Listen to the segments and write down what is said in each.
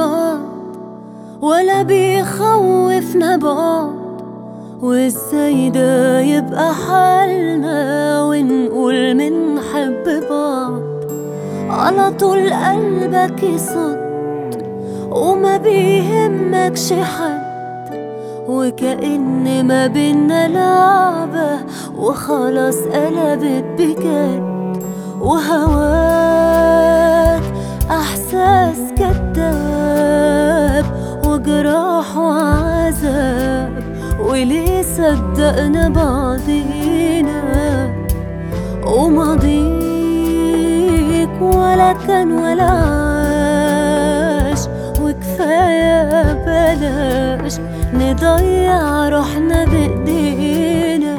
بعض ولا بيخوفنا بعض وازاي ده يبقى حالنا ونقول منحب بعض على طول قلبك يصد وما بيهمكش حد وكأن ما بينا لعبة وخلاص قلبت بجد وهواك أحساس كداب وجراح وعذاب وليه صدقنا بعضينا وماضيك ولا كان ولا عاش وكفاية بلاش نضيع روحنا بإيدينا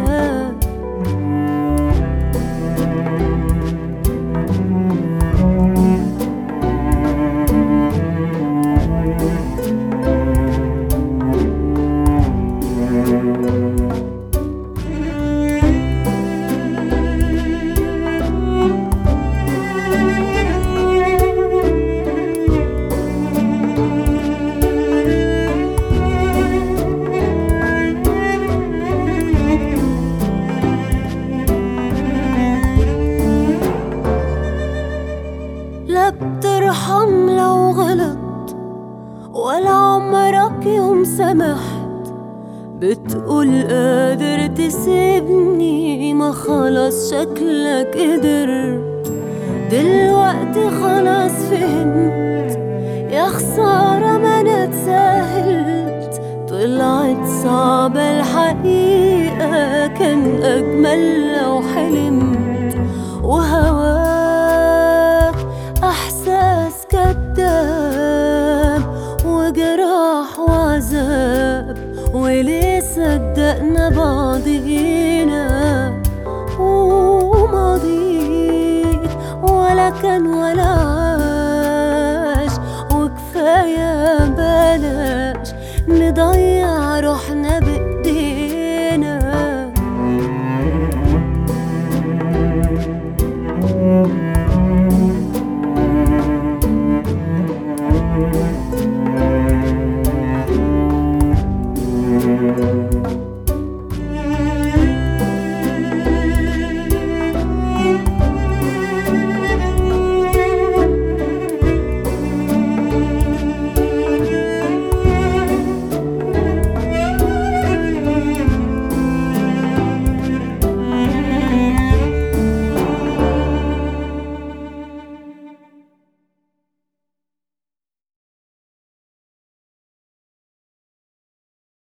لا بترحم لو غلط ولا عمرك يوم سمحت بتقول قادر تسيبني ما خلاص شكلك قدرت دلوقتي خلاص فهمت يا خسارة ما انا اتساهلت طلعت صعبة الحقيقة كان أجمل لو حلمت وهواك أحساس كداب وجراح وعذاب وليه صدقنا بعضينا وماضيك ولا كان ولا عاش وكفاية بلاش نضيع